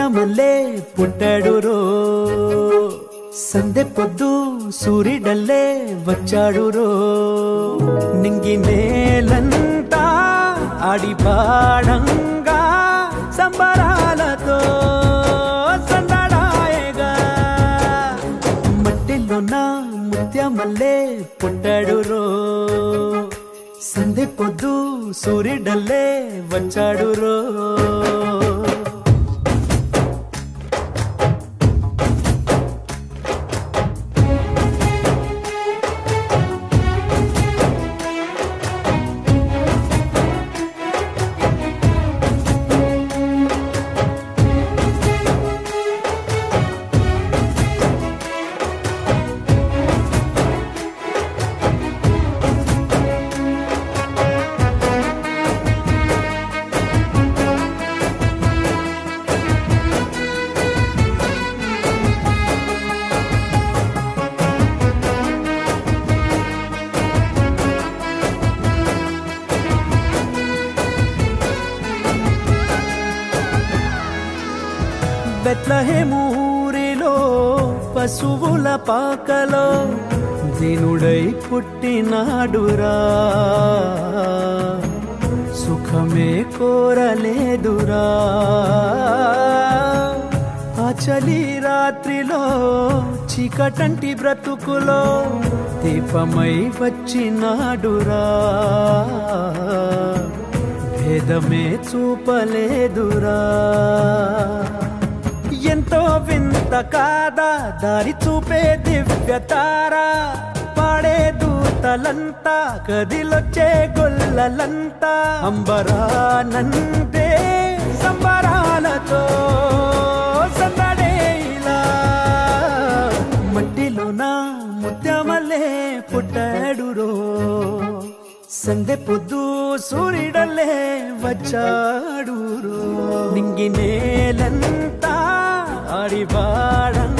ముత్యమల్లే పుట్టాడు రో సందె పొద్దు సూర్యుడల్లే వచ్చాడు రో నింగి నేలంతా ఆడిపాడంగా సంబరాలతో సందడాయగా మట్టిలో నా ముత్యమల్లే పుట్టాడు రో సందె పొద్దు సూర్యుడల్లే వచ్చాడు రో బెత్లహేమూరిలో పశువుల పాకలో దినుడై పుట్టినాడురా సుఖమే కోరలేదురా ఆ చలి రాత్రిలో చీకటంటి బ్రతుకులో దీపమై వచ్చినాడురా భేదమే చూపలేదురా ఎంతో వింత కాదా దారి చూపే దివ్యతారా పాడే దూతలంతా కదిలొచ్చే గొల్లలంతా అంబరానందే సంబరాలతో సందడేలా మట్టిలోన ముత్యమల్లే పుట్టాడురో సందె పొద్దు సూర్యుడల్లే వచ్చాడు నింగి నేలంతా ఆడిపాడంగా